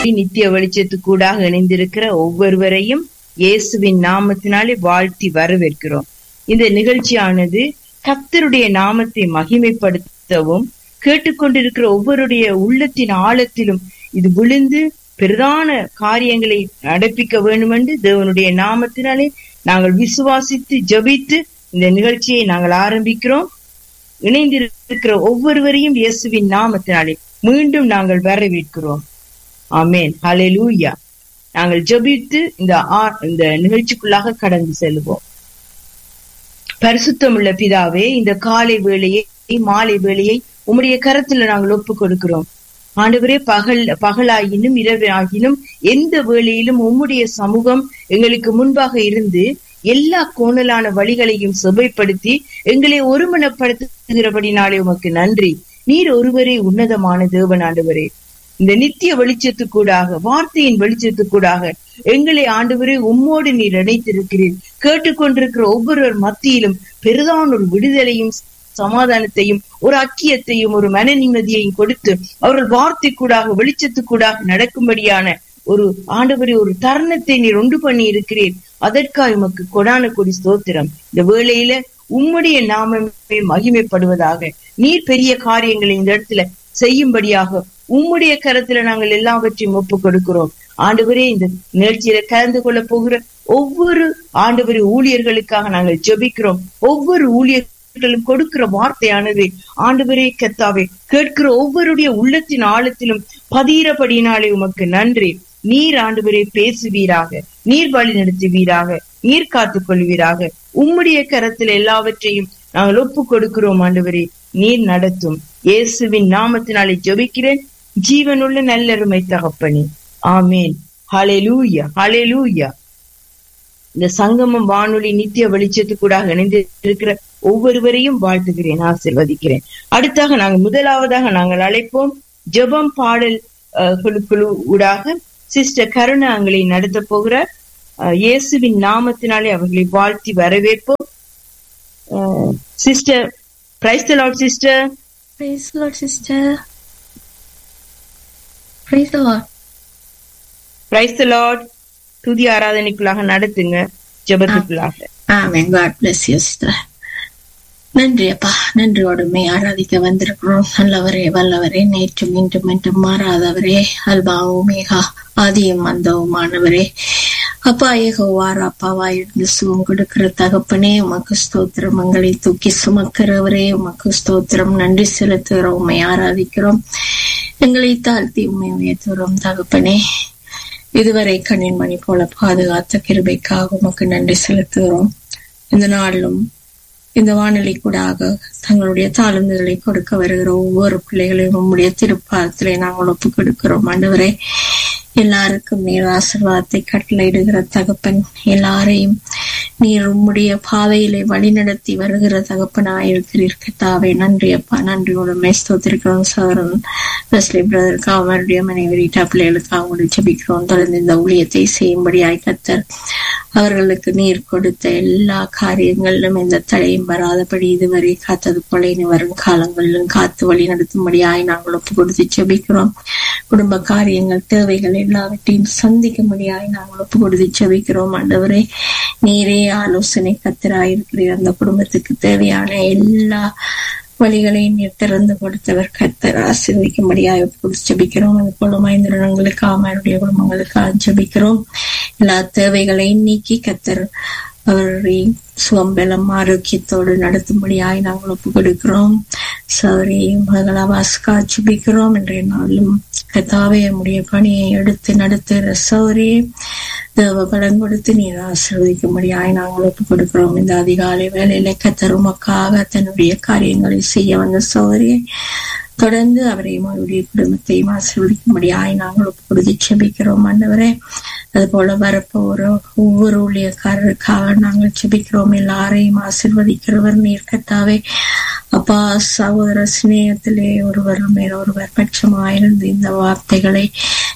நித்திய வெளிச்சத்துக்கூடாக இணைந்திருக்கிற ஒவ்வொருவரையும் இயேசுவின் நாமத்தினாலே வாழ்த்தி வரவேற்கிறோம் இந்த நிகழ்ச்சியானது கர்த்தருடைய நாமத்தை மகிமைப்படுத்தவும் கேட்டுக்கொண்டிருக்கிற ஒவ்வொருடைய உள்ளத்தின் ஆழத்திலும் இது விழுந்து பிரதான காரியங்களை நடப்பிக்க வேண்டும் என்று தேவனுடைய நாமத்தினாலே நாங்கள் விசுவாசித்து ஜபித்து இந்த நிகழ்ச்சியை நாங்கள் ஆரம்பிக்கிறோம் இணைந்திருக்கிற ஒவ்வொருவரையும் இயேசுவின் நாமத்தினாலே மீண்டும் நாங்கள் வரவேற்கிறோம் ஆமேன் ஹalleluya நாங்கள் ஜெபித்து இந்த ஆ- இந்த நிகழ்ச்சிக்குள்ளாக கடந்து செல்வோம் பரிசுத்தமுள்ள பிதாவே இந்த காலை வேளையை மாலை வேளையை உம்முடைய கரத்துல நாங்கள் ஒப்பு கொடுக்கிறோம் ஆண்டவரே பகல் பகலாயினும் இரவு ஆகினும் எந்த வேளையிலும் உம்முடைய சமூகம் எங்களுக்கு முன்பாக இருந்து எல்லா கோணலான வழிகளையும் செபைப்படுத்தி எங்களை ஒருமனப்படுத்துகிறபடினாலே உமக்கு நன்றி நீர் ஒருவரே உன்னதமான தேவன் ஆண்டவரே இந்த நித்திய வெளிச்சத்துக்கூடாக வார்த்தையின் வெளிச்சத்துக்கூடாக எங்களை ஆண்டவரே உம்மோடு நீர் இணைத்திருக்கிறீர் கேட்டுக்கொண்டிருக்கிற ஒவ்வொருவர் மத்தியிலும் பெரிதான ஒரு விடுதலையும் சமாதானத்தையும் ஒரு அக்கியத்தையும் ஒரு மன நிம்மதியையும் கொடுத்து அவர்கள் வார்த்தைக்கூடாக வெளிச்சத்துக்கூடாக நடக்கும்படியான ஒரு ஆண்டவரே ஒரு தருணத்தை நீர் உண்டு பண்ணி இருக்கிறீர் அதற்காக உமக்கு கொடான கொடி ஸ்தோத்திரம் இந்த வேளையில உம்முடைய நாமமே மகிமைப்படுவதாக நீர் பெரிய காரியங்களை இந்த இடத்துல செய்யும்படியாக உம்முடைய கரத்துல நாங்கள் எல்லாவற்றையும் ஒப்பு கொடுக்கிறோம் ஆண்டவரே இந்த நிகழ்ச்சியில கலந்து கொள்ள போகிற ஒவ்வொரு ஆண்டவரே ஊழியர்களுக்காக நாங்கள் ஜெபிக்கிறோம் ஒவ்வொரு ஊழியர்களும் கொடுக்கிற வார்த்தையானது ஆண்டவரே கத்தாவே கேட்கிற ஒவ்வொருடைய உள்ளத்தின் ஆழத்திலும் பதியிறபடினாலே உமக்கு நன்றி நீர் ஆண்டவரே பேசுவீராக நீர் வழி நடத்துவீராக நீர் காத்துக் கொள்வீராக உம்முடைய கரத்தில் எல்லாவற்றையும் நாங்கள் ஒப்பு கொடுக்கிறோம் ஆண்டவரே நீர் நடத்தும் இயேசுவின் நாமத்தினாலே ஜெபிக்கிறேன் ஜீவனுள்ள நல்லருமை தகப்பனே ஆமேன் ஹalleluya ஹalleluya இந்த சங்கமம் வானொலி நித்திய வெளிச்சத்துக்கூடாக இணைந்து இருக்கிற ஒவ்வொருவரையும் வாழ்த்துகிறேன் ஆசிர்வதிக்கிறேன் அடுத்தாக நாங்கள் முதலாவதாக நாங்கள் அழைப்போம் ஜெபம் பாடல் அஹ், குழு குழு ஊடாக சிஸ்டர் கருணா அங்களை நடத்த போகிற அஹ், இயேசுவின் நாமத்தினாலே அவர்களை வாழ்த்தி வரவேற்போம் sister praise lord sister Praise the Lord, sister. Praise the Lord. Praise lord துதி ஆராதனைக்குள்ளாக நடத்துங்க ஜெபத்துக்குள்ளாக Amen. God bless you, sister. நன்றி அப்பா நன்றியோடுமே ஆராதிக்க வந்திருக்கிறோம் நல்லவரே வல்லவரே நேற்றும் இன்றும் என்றும் மாறாதவரே அல்பாவும் மேகா ஆதியும் அந்தவுமானவரே அப்பா ஏகோவார் அப்பாவா இருந்து சுகம் கொடுக்கிற தகப்பனே உமக்கு ஸ்தோத்திரம் எங்களை தூக்கி சுமக்கிறவரே உமக்கு ஸ்தோத்திரம் நன்றி செலுத்துகிறோம் உண்மை ஆராதிக்கிறோம் எங்களை தாழ்த்தி உண்மை உயர்த்துகிறோம் தகப்பனே இதுவரை கண்ணின் மணி போல பாதுகாத்த கிருபைக்காக உமக்கு நன்றி செலுத்துகிறோம் இந்த நாளிலும் இந்த வானொலி கூடாக தங்களுடைய தாழ்ந்துகளை கொடுக்க வருகிற ஒவ்வொரு பிள்ளைகளையும் உம்முடைய திருப்பாதத்திலே நாங்கள் ஒப்பு கொடுக்கிறோம் ஆண்டவரே எல்லாருக்கும் நீர் ஆசீர்வாதத்தை கட்டளையிடுகிற தகப்பன் எல்லாரையும் நீர் உம்முடைய பாதையிலே வழிநடத்தி வருகிற தகப்பனாயிருக்கிறீர் கத்தாவே நன்றி அப்பா நன்றியோட மேஸ்தோத்திருக்கிறோம் சகரன் வெஸ்லி பிரதருக்கு அவருடைய மனைவி ரீட்டா பிள்ளைகளுக்கு அவங்களுடைய ஜெபிக்கிறோம் தொடர்ந்து இந்த ஊழியத்தை செய்யும்படியாய் கத்தர் அவர்களுக்கு நீர் கொடுத்த எல்லா காரியங்களிலும் எந்த தடையும் வராதபடி இதுவரை காத்தது போல இனி வரும் காலங்களிலும் காத்து வழி நடத்தும்படியாய் நாங்கள் ஒப்பு கொடுத்து ஜெபிக்கிறோம் குடும்ப காரியங்கள் தேவைகள் எல்லாவற்றையும் சந்திக்கும்படியாய் நாங்கள் ஒப்பு கொடுத்து ஜெபிக்கிறோம் ஆண்டவரே நீரே ஆலோசனை கத்தராயிருக்கிறீர் அந்த குடும்பத்துக்கு தேவையான எல்லா வழிகளையும் நீர் திறந்து கொடுத்தவர் கத்தர் ஆசீர்வதிக்கும்படியாக ஒப்பு கொடுத்து ஜெபிக்கிறோம் அது போல மைந்திரங்களுக்கு அவருடைய குடும்பங்களுக்கு ஜெபிக்கிறோம் எல்லா தேவைகளையும் நீக்கி கத்தர் அவரை சுவம்பலம் ஆரோக்கியத்தோடு நடத்தும்படியாய் நாங்கள் ஒப்பு கொடுக்கிறோம் சௌரி மகளா வாஸ்கா ஜெபிக்கிறோம் இன்றைய நாளும் கத்தாவே நம்முடைய பணியை எடுத்து நடத்துகிற சௌரி தேவ பலன் கொடுத்து நீர் ஆசீர்வதிக்கும்படியாய் நாங்கள் ஒப்பு கொடுக்கிறோம் இந்த அதிகாலை வேலையில கத்தர் உமக்காக தன்னுடைய காரியங்களை செய்ய வந்த சௌரியை தொடர்ந்து அவரையும் அவருடைய குடும்பத்தையும் ஆசீர்வதிக்கும்படியாய் நாங்கள் ஒப்பு கொடுத்து செபிக்கிறோம் ஆண்டவரே அது போல வரப்போற ஒவ்வொரு ஊழியக்காரருக்காக நாங்கள் செபிக்கிறோம் எல்லாரையும் ஆசீர்வதிக்கிறவர் நீர் கத்தாவே அப்பா சகோதர சிநேகத்திலே ஒருவர் மேல் ஒருவர் பட்சமாயிருந்து இந்த வார்த்தைகளை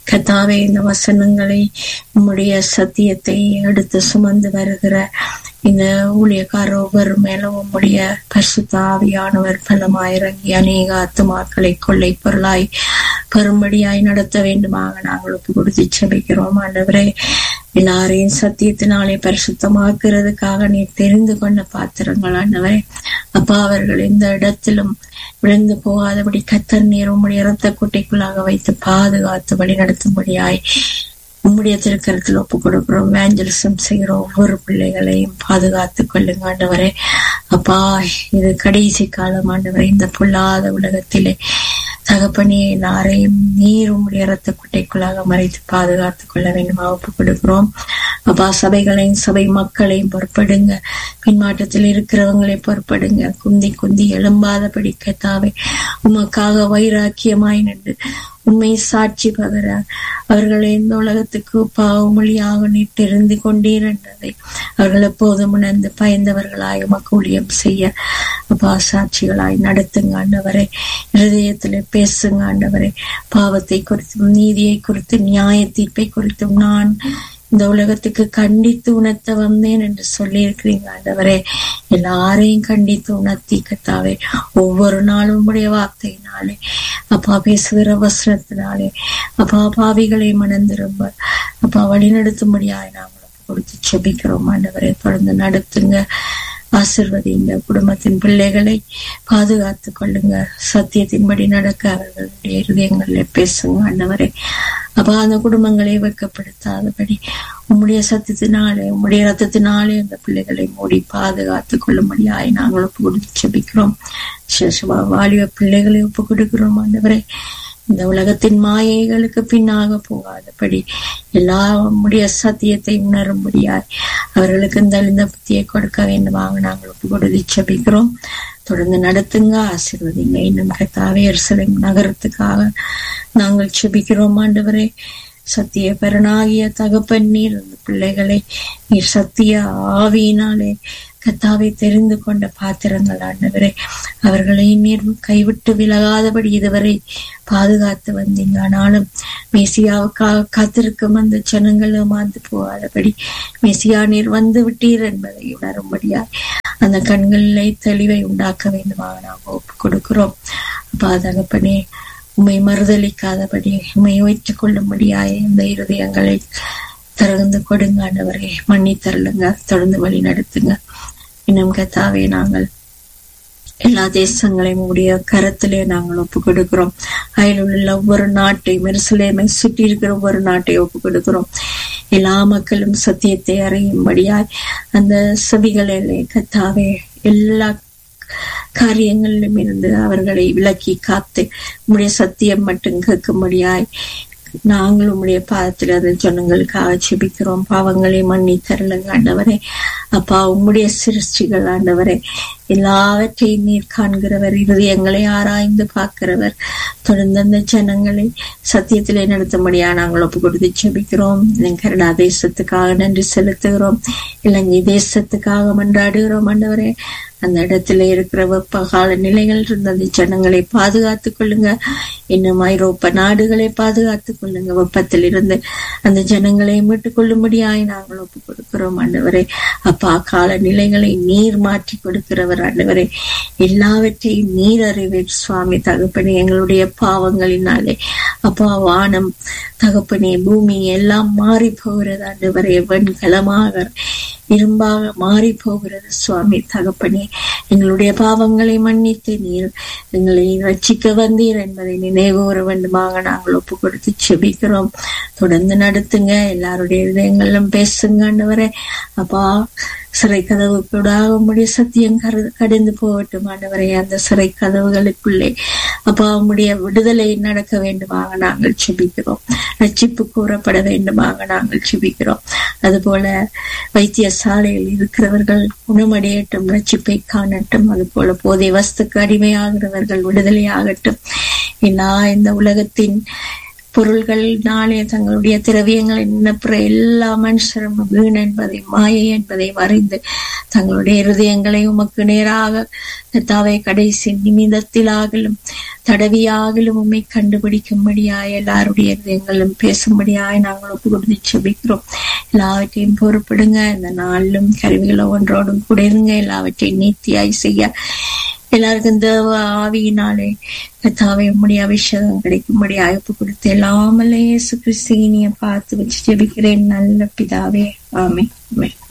கத்தாவே இந்த வசனங்களை உம்முடைய சத்தியத்தை எடுத்து சுமந்து வருகிற இந்த ஊழியக்காரர் ஒவ்வொரு மேலும் உம்முடைய பரிசுத்த ஆவியானவர் பலமாயிறங்கி அநேக ஆத்துமாக்களை கொள்ளை பொருளாய் பெரும்படியாய் நடத்த வேண்டுமாக நாங்கள் ஒப்பு கொடுத்து செபிக்கிறோம் ஆண்டவரே எல்லாரையும் சத்தியத்தினாலே பரிசுத்தமாக்குறதுக்காக நீ தெரிந்து கொண்ட பாத்திரங்கள் ஆண்டவரே அப்பா அவர்கள் எந்த இடத்திலும் விழுந்து போகாதபடி கத்தர் நீர் உம்முடைய இரத்த குட்டைக்குள்ளாக வைத்து பாதுகாத்து வழி நடத்தும்படியாய் உம்முடைய திருக்கரத்தில் ஒப்பு கொடுக்கிறோம் வேஞ்சலிசம் செய்கிற ஒவ்வொரு பிள்ளைகளையும் பாதுகாத்துக் கொள்ளுங்க ஆண்டவரே அப்பா இது கடைசி காலம் ஆண்டவரே இந்த பொல்லாத உலகத்திலே தகப்பனே எல்லாரையும் நீர் உம்முடைய இரத்த குட்டைக்குள்ளாக மறைத்து பாதுகாத்துக் கொள்ள வேண்டும் ஒப்பு கொடுக்கிறோம் அப்பா சபைகளையும் சபை மக்களையும் பொறுப்படுங்க பின்மாற்றத்தில் இருக்கிறவங்களை பொறுப்படுங்க குந்தி குந்தி எழும்பாதபடி கத்தாவே உமக்காக வைராக்கியமாய் நின்று உண்மை சாட்சி பகர அவர்களை இந்த உலகத்துக்கு பாவமொழியாக நீ தெரிந்து கொண்டீர் என்றதை அவர்கள் எப்போதும் உணர்ந்து பயந்தவர்களாய் உமக்கு ஊழியம் செய்ய அப்பா சாட்சிகளாய் நடத்துங்க ஆண்டவரை இருதயத்திலே பேசுங்க ஆண்டவரை பாவத்தை குறித்தும் நீதியை குறித்து நியாய தீர்ப்பை குறித்தும் நான் இந்த உலகத்துக்கு கண்டித்து உணர்த்த வந்தேன் என்று சொல்லி இருக்கிறீங்க ஆண்டவரே எல்லாரையும் கண்டித்து உணர்த்தி கத்தாவே ஒவ்வொரு நாளும் உடைய வார்த்தையினாலே அப்பா பேசுகிற வசனத்தினாலே அப்பா பாவிகளை மணந்திரும்ப அப்பா வழி நடத்தும்படியாய் நாங்கள் கொடுத்து செபிக்கிறோம் ஆண்டவரை தொடர்ந்து நடத்துங்க ஆசிர்வதிங்க குடும்பத்தின் பிள்ளைகளை பாதுகாத்து கொள்ளுங்க சத்தியத்தின்படி நடக்க அவர்களுடைய இருதயங்கள்ல பேசுங்க ஆண்டவரை அப்ப அந்த குடும்பங்களை வெக்கப்படுத்தாதபடி உம்முடைய சத்தியத்தினாலே உம்முடைய ரத்தத்தினாலே அந்த பிள்ளைகளை மூடி பாதுகாத்து கொள்ளும்படியாய் நாங்கள் ஒப்பு கொடுத்து செபிக்கிறோம் சேஷவா வாலிப பிள்ளைகளை ஒப்பு கொடுக்கிறோம் ஆண்டவரை இந்த உலகத்தின் மாயைகளுக்கு பின்னாக போகாதபடி எல்லா உம்முடைய சத்தியத்தை உணரும்படியாய் அவர்களுக்கு இந்த இந்த புத்தியை கொடுக்க வேண்டுமாக நாங்கள் ஒப்பு கொடுத்து செபிக்கிறோம் தொடர்ந்து நடத்துங்க ஆசீர்வதிங்க இன்னும் கத்தாவே எருசலேம் நகரத்துக்காக நாங்கள் செபிக்கிறோம் ஆண்டவரே சத்திய பரனாகிய தகப்பன் நீர் அந்த பிள்ளைகளை நீர் சத்திய ஆவியினாலே கத்தாவை தெரிந்து கொண்ட பாத்திரங்கள் ஆண்டவரே அவர்களை நீர் கைவிட்டு விலகாதபடி இதுவரை பாதுகாத்து வந்தீங்க ஆனாலும் மேசியாவுக்காக காத்திருக்கும் அந்த ஜனங்கள் ஏமாந்து போகாதபடி மேசியா நீர் வந்து விட்டீர் என்பதை உணரும்படியாய் அந்த கண்களிலே தெளிவை உண்டாக்க வேண்டுமாக நாம் ஒப்பு கொடுக்கிறோம் அப்பா தகப்பனே உண்மை மறுதளிக்காதபடி உண்மை வைத்துக் கொள்ளும்படியாய் இந்த இருதயங்களை திறந்து கொடுங்க ஆண்டவரே மன்னி தரலுங்க தொடர்ந்து வழி நடத்துங்க இன்னும் கத்தாவே நாங்கள் எல்லா தேசங்களையும் உடைய கரத்திலே நாங்கள் ஒப்பு கொடுக்கிறோம் அதில் உள்ள ஒவ்வொரு நாட்டையும் எருசலேமை சுற்றி இருக்கிற ஒவ்வொரு நாட்டையும் ஒப்பு கொடுக்கிறோம் எல்லா மக்களும் சத்தியத்தை அறியும்படியாய் அந்த செவிகளிலே கத்தாவே எல்லா காரியங்களிலும் இருந்து அவர்களை விலக்கி காத்து உம்முடைய சத்தியம் மட்டும் கேட்கும்படியாய் நாங்கள் உம்முடைய பாதத்தில் அந்த ஜனங்களுக்காக செபிக்கிறோம் பாவங்களை மன்னி தரலுங்க ஆண்டவரே அப்பா உம்முடைய சிருஷ்டிகள் ஆண்டவரே எல்லாவற்றையும் நீர் காண்கிறவர் இருதயங்களை ஆராய்ந்து பார்க்கிறவர் தொடர்ந்து அந்த ஜனங்களை சத்தியத்திலே நடத்தும்படியா நாங்கள் ஒப்பு கொடுத்து செபிக்கிறோம் கனடா தேசத்துக்காக நன்றி செலுத்துகிறோம் இலங்கை தேசத்துக்காக மன்றாடுகிறோம் ஆண்டவரே அந்த இடத்துல இருக்கிற வெப்ப கால நிலைகள் இருந்த அந்த ஜனங்களை பாதுகாத்துக் கொள்ளுங்க இன்னும் ஐரோப்பா நாடுகளை பாதுகாத்துக் கொள்ளுங்க வெப்பத்தில் இருந்து அந்த ஜனங்களை மீட்டுக் கொள்ளும்படியாய் நாங்கள் ஒப்பு கொடுக்கிறோம் ஆண்டவரே அப்பா கால நிலைகளை நீர் மாற்றி கொடுக்கிறவர் ஆண்டவரே எல்லாவற்றையும் நீர் அறிவீர் சுவாமி தகப்பனே எங்களுடைய பாவங்களினாலே அப்பா வானம் தகப்பனே பூமி எல்லாம் மாறி போகிறது ஆண்டவரே வெண்கலமாக இரும்பாக மாறி போகிறது சுவாமி தகப்பனே எங்களுடைய பாவங்களை மன்னித்து நீர் எங்களை ரட்சிக்க வந்தீர் என்பதை நினைவுற வேண்டுமாக நாங்கள் ஒப்பு கொடுத்து செபிக்கிறோம் தொடர்ந்து நடத்துங்க எல்லாருடைய இதயங்களும் பேசுங்க ஆண்டவரே அப்பா சிறை கதவு கூட உம்முடைய சத்தியம் கடந்து போகட்டும் ஆண்டவரே அந்த சிறை கதவுகளுக்குள்ளே அப்பா உம்முடைய விடுதலை நடக்க வேண்டுமாக நாங்கள் செபிக்கிறோம் ரட்சிப்பு கூறப்பட வேண்டுமாக நாங்கள் செபிக்கிறோம் அதுபோல வைத்தியசாலையில் இருக்கிறவர்கள் குணமடையட்டும் ரட்சிப்பை காணட்டும் அதுபோல போதை வஸ்துக்கு அடிமையாகிறவர்கள் விடுதலை ஆகட்டும் எல்லா இந்த உலகத்தின் பொருள்களினாலே தங்களுடைய திரவியங்களை நினைப்புற எல்லா மனுஷரும் வீண் என்பதை மாயை என்பதை அறிந்து தங்களுடைய இருதயங்களை உமக்கு நேராக கர்த்தாவை கடைசி நிமிடத்திலாகலும் தடவியாகலும் உண்மை கண்டுபிடிக்கும்படியாய் எல்லாருடைய இருதயங்களும் பேசும்படியாய் நாங்கள் ஒப்பு கொடுத்து செபிக்கிறோம் எல்லாவற்றையும் பொறுப்பிடுங்க இந்த நாளிலும் கருவிகளை ஒன்றோடும் கூட இருங்க எல்லாவற்றையும் நீத்தியாய் செய்ய எல்லாருக்கும் தேவ ஆவியினாலே கத்தாவை உம்முடைய அபிஷேகம் கிடைக்கும்படி அழைப்பு கொடுத்து எல்லாமலே இயேசு கிறிஸ்தினிய பார்த்து வச்சு ஜெபிக்கிறேன் நல்ல பிதாவே ஆமே ஆமே